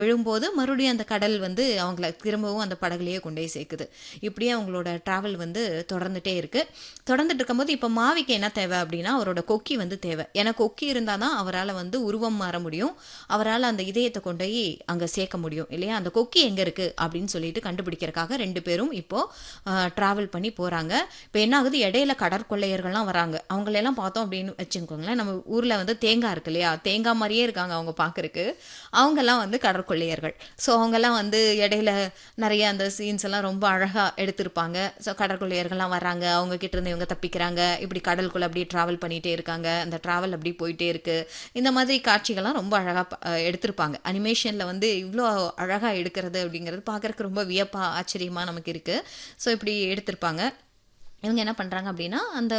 விழும்போது மறுபடியும் அந்த கடல் வந்து அவங்கள திரும்பவும் அந்த படகுலையே கொண்டு போய் சேர்க்குது இப்படியே அவங்களோட டிராவல் வந்து தொடர்ந்துட்டே இருக்கு தொடர்ந்துட்டு இருக்கும்போது இப்போ மாவிக்கு என்ன தேவை அப்படின்னா அவரோட கொக்கி வந்து தேவை ஏன்னா கொக்கி இருந்தால் தான் அவரால் வந்து உருவம் மாற முடியும் அவரால் அந்த இதயத்தை கொண்டு போய் அங்கே சேர்க்க முடியும் இல்லையா அந்த கொக்கி எங்கே இருக்கு அப்படின்னு சொல்லிட்டு கண்டுபிடிக்கிறதுக்காக ரெண்டு பேரும் இப்போ டிராவல் பண்ணி போறாங்க இப்போ என்ன ஆகுது இடையில கடற்கொள்ளையர்கள்லாம் வராங்க அவங்களெல்லாம் பார்த்தோம் அப்படின்னு வச்சுக்கோங்களேன் நம்ம ஊர்ல வந்து தேங்காய் இருக்கு இல்லையா தேங்காய் மாதிரியே இருக்காங்க அவங்க பார்க்கறக்கு அவங்கெல்லாம் வந்து கடற்கொள்ளையர்கள் ஸோ அவங்கெல்லாம் வந்து இடையில நிறைய அந்த சீன்ஸ் எல்லாம் ரொம்ப அழகா எடுத்திருப்பாங்க ஸோ கடற்கொள்ளையர்கள்லாம் வராங்க அவங்க கிட்ட இருந்து இவங்க தப்பிக்கிறாங்க இப்படி கடலுக்குள்ள அப்படியே டிராவல் பண்ணிட்டே இருக்காங்க அந்த டிராவல் அப்படி போயிட்டே இருக்கு இந்த மாதிரி காட்சிகள்லாம் ரொம்ப அழகா ப- அஹ் எடுத்திருப்பாங்க அனிமேஷன்ல வந்து இவ்வளோ அழகா எடுக்கிறது அப்படிங்கிறது பார்க்கறதுக்கு ரொம்ப வியப்பா ஆச்சரியமா நமக்கு இருக்கு ஸோ இப்படி எடுத்திருப்பாங்க இவங்க என்ன பண்றாங்க அப்படின்னா அந்த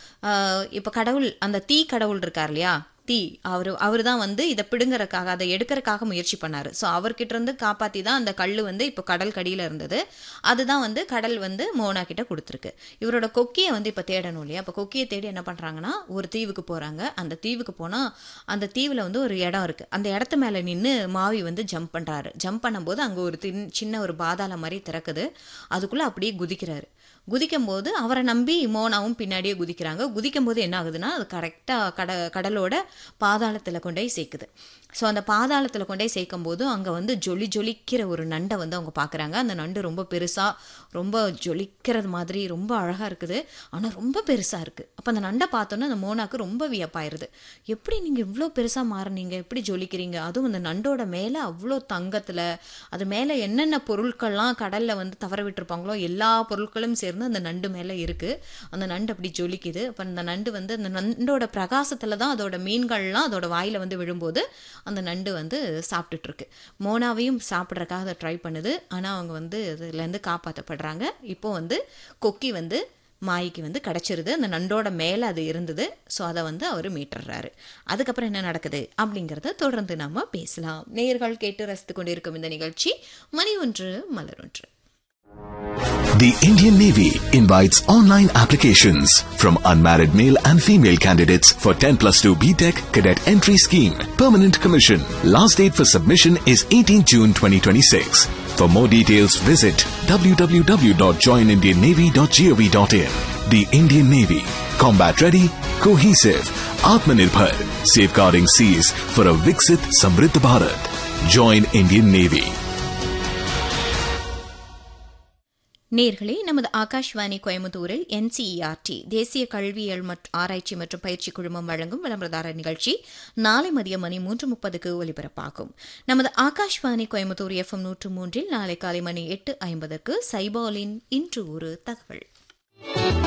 இப்போ கடவுள் அந்த தீ கடவுள் இருக்கார் இல்லையா தீ அவர் அவர் தான் வந்து இதை பிடுங்கறதுக்காக அதை எடுக்கிறதுக்காக முயற்சி பண்ணாரு ஸோ அவர்கிட்ட இருந்து காப்பாத்தி தான் அந்த கல் வந்து இப்போ கடல் கடியில இருந்தது அதுதான் வந்து கடல் வந்து மோனா கிட்ட கொடுத்துருக்கு இவரோட கொக்கியை வந்து இப்போ தேடணும் இல்லையா அப்போ கொக்கியை தேடி என்ன பண்றாங்கன்னா ஒரு தீவுக்கு போறாங்க அந்த தீவுக்கு போனா அந்த தீவுல வந்து ஒரு இடம் இருக்கு அந்த இடத்து மேல நின்று மாவி வந்து ஜம்ப் பண்றாரு ஜம்ப் பண்ணும்போது அங்க ஒரு தின் சின்ன ஒரு பாதாளம் மாதிரி திறக்குது அதுக்குள்ள அப்படியே குதிக்கிறாரு குதிக்கும் போது அவரை நம்பி மோனாவும் பின்னாடியே குதிக்கிறாங்க குதிக்கும் போது என்ன ஆகுதுன்னா அது கரெக்டாக கட கடலோட பாதாளத்தில் கொண்டு போய் சேர்க்குது ஸோ அந்த பாதாளத்தில் கொண்டு போய் சேர்க்கும் போது அங்கே வந்து ஜொலி ஜொலிக்கிற ஒரு நண்டை வந்து அவங்க பார்க்குறாங்க அந்த நண்டு ரொம்ப பெருசாக ரொம்ப ஜொலிக்கிறது மாதிரி ரொம்ப அழகாக இருக்குது ஆனால் ரொம்ப பெருசாக இருக்குது அப்போ அந்த நண்டை பார்த்தோன்னே அந்த மோனாக்கு ரொம்ப வியப்பாயிருது எப்படி நீங்கள் இவ்வளோ பெருசாக மாறுனீங்க எப்படி ஜொலிக்கிறீங்க அதுவும் அந்த நண்டோட மேலே அவ்வளோ தங்கத்தில் அது மேலே என்னென்ன பொருட்கள்லாம் கடலில் வந்து தவற விட்டுருப்பாங்களோ எல்லா பொருட்களும் சேர்ந்து அந்த நண்டு மேலே இருக்குது அந்த நண்டு அப்படி ஜொலிக்குது அப்போ அந்த நண்டு வந்து அந்த நண்டோட பிரகாசத்தில் தான் அதோட மீன்கள்லாம் அதோட வாயில் வந்து விழும்போது அந்த நண்டு வந்து சாப்பிட்டுட்டு இருக்கு மோனாவையும் சாப்பிட்றதுக்காக அதை ட்ரை பண்ணுது ஆனால் அவங்க வந்து இதுலேருந்து காப்பாற்றப்படுறாங்க இப்போ வந்து கொக்கி வந்து மாய்க்கு வந்து கிடச்சிருது அந்த நண்டோட மேலே அது இருந்தது ஸோ அதை வந்து அவர் மீட்டுறாரு அதுக்கப்புறம் என்ன நடக்குது அப்படிங்கிறத தொடர்ந்து நாம பேசலாம் நேயர்கள் கேட்டு ரசித்து கொண்டிருக்கும் இந்த நிகழ்ச்சி மணி ஒன்று மலர் ஒன்று The Indian Navy invites online applications from unmarried male and female candidates for 10 plus 2 BTEC cadet entry scheme. Permanent commission. Last date for submission is 18 June 2026. For more details, visit www.joinindiannavy.gov.in. The Indian Navy. Combat ready, cohesive, Atmanirbhar. Safeguarding seas for a Viksit Samriddh Bharat. Join Indian Navy. நேர்களே நமது ஆகாஷ்வாணி கோயம்புத்தூரில் NCERT தேசிய கல்வியியல் மற்றும் ஆராய்ச்சி மற்றும் பயிற்சி குழுமம் வழங்கும் விளம்பரதார நிகழ்ச்சி நாளை மதியம் மணி மூன்று முப்பதுக்கு ஒலிபரப்பாகும் நமது ஆகாஷ்வாணி கோயம்புத்தூர் எஃப்எம் நூற்று மூன்றில் நாளை காலை மணி எட்டு ஐம்பதுக்கு சைபாலின் இன்று ஒரு தகவல்